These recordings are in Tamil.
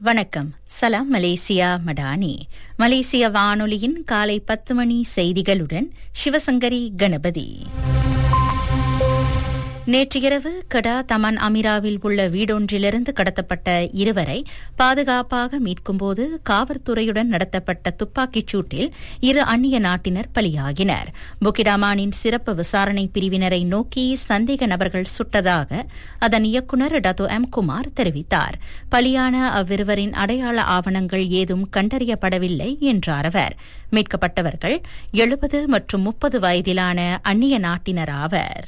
வணக்கம் சலாம் மலேசியா மடானி மலேசிய வானொலியின் காலை பத்து மணி செய்திகளுடன் சிவசங்கரி கணபதி நேற்று இரவு கடா தமன் அமிராவில் உள்ள வீடொன்றிலிருந்து கடத்தப்பட்ட இருவரை பாதுகாப்பாக மீட்கும்போது காவல்துறையுடன் நடத்தப்பட்ட துப்பாக்கிச் சூட்டில் இரு அந்நிய நாட்டினர் பலியாகினர் புக்கிடாமானின் சிறப்பு விசாரணை பிரிவினரை நோக்கி சந்தேக நபர்கள் சுட்டதாக அதன் இயக்குநர் டத்தோ எம் குமார் தெரிவித்தார் பலியான அவ்விருவரின் அடையாள ஆவணங்கள் ஏதும் கண்டறியப்படவில்லை என்றார் அவர் மீட்கப்பட்டவர்கள் எழுபது மற்றும் முப்பது வயதிலான அந்நிய நாட்டினர் ஆவர்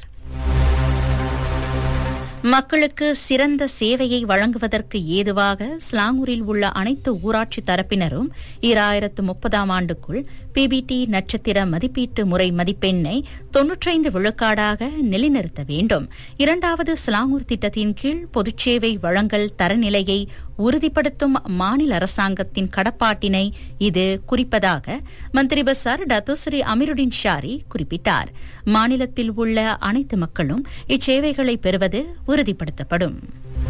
மக்களுக்கு சிறந்த சேவையை வழங்குவதற்கு ஏதுவாக ஸ்லாங்கூரில் உள்ள அனைத்து ஊராட்சி தரப்பினரும் இராயிரத்து முப்பதாம் ஆண்டுக்குள் பிபிடி நட்சத்திர மதிப்பீட்டு முறை மதிப்பெண்ணை தொன்னூற்றைந்து விழுக்காடாக நிலைநிறுத்த வேண்டும் இரண்டாவது ஸ்லாங்கூர் திட்டத்தின் கீழ் பொதுச்சேவை வழங்கல் தரநிலையை உறுதிப்படுத்தும் மாநில அரசாங்கத்தின் கடப்பாட்டினை இது குறிப்பதாக மந்திரி பசார் டத்துஸ்ரீ அமீருடின் ஷாரி குறிப்பிட்டார் மாநிலத்தில் உள்ள அனைத்து மக்களும் இச்சேவைகளை பெறுவது உறுதிப்படுத்தப்படும்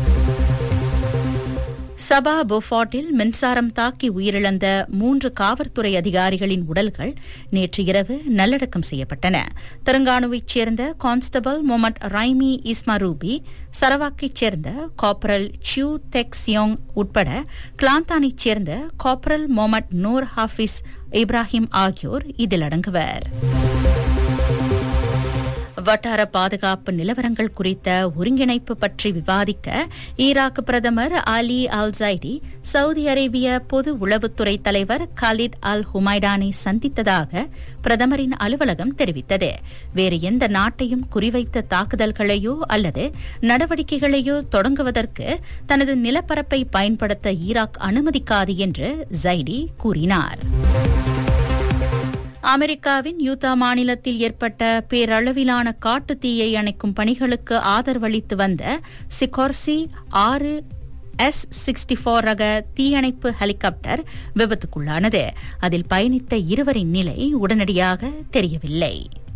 சபா பொஃபாட்டில் மின்சாரம் தாக்கி உயிரிழந்த மூன்று காவல்துறை அதிகாரிகளின் உடல்கள் நேற்று இரவு நல்லடக்கம் செய்யப்பட்டன தெலங்கானுவைச் சேர்ந்த கான்ஸ்டபிள் மொமட் ரைமி இஸ்மாரூபி சரவாக்கைச் சேர்ந்த காப்பரல் சியூ தெக் சியோங் உட்பட கிளாந்தானைச் சேர்ந்த காப்பரல் மொமட் நூர் ஹாஃபிஸ் இப்ராஹிம் ஆகியோர் இதில் அடங்குவர் வட்டார பாதுகாப்பு நிலவரங்கள் குறித்த ஒருங்கிணைப்பு பற்றி விவாதிக்க ஈராக் பிரதமர் அலி அல் ஜைடி சவுதி அரேபிய பொது உளவுத்துறை தலைவர் காலித் அல் ஹுமைடானை சந்தித்ததாக பிரதமரின் அலுவலகம் தெரிவித்தது வேறு எந்த நாட்டையும் குறிவைத்த தாக்குதல்களையோ அல்லது நடவடிக்கைகளையோ தொடங்குவதற்கு தனது நிலப்பரப்பை பயன்படுத்த ஈராக் அனுமதிக்காது என்று ஜைடி கூறினார் அமெரிக்காவின் யூதா மாநிலத்தில் ஏற்பட்ட பேரளவிலான காட்டு தீயை அணைக்கும் பணிகளுக்கு ஆதரவளித்து வந்த சிகோர்சி ஆறு எஸ் சிக்ஸ்டி போர் ரக தீயணைப்பு ஹெலிகாப்டர் விபத்துக்குள்ளானது அதில் பயணித்த இருவரின் நிலை உடனடியாக தெரியவில்லை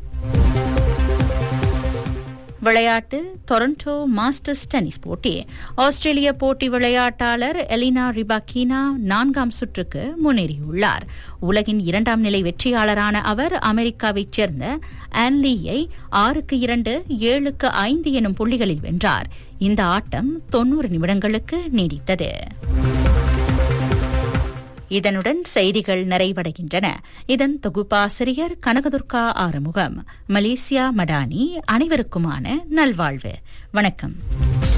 விளையாட்டு டொரண்டோ மாஸ்டர்ஸ் டென்னிஸ் போட்டி ஆஸ்திரேலிய போட்டி விளையாட்டாளர் எலினா ரிபாக்கினா நான்காம் சுற்றுக்கு முன்னேறியுள்ளார் உலகின் இரண்டாம் நிலை வெற்றியாளரான அவர் அமெரிக்காவைச் சேர்ந்த ஆன்லீயை ஆறுக்கு இரண்டு ஏழுக்கு ஐந்து எனும் புள்ளிகளில் வென்றார் இந்த ஆட்டம் தொன்னூறு நிமிடங்களுக்கு நீடித்தது இதனுடன் செய்திகள் நிறைவடைகின்றன இதன் தொகுப்பாசிரியர் கனகதுர்கா ஆறுமுகம் மலேசியா மடானி அனைவருக்குமான நல்வாழ்வு வணக்கம்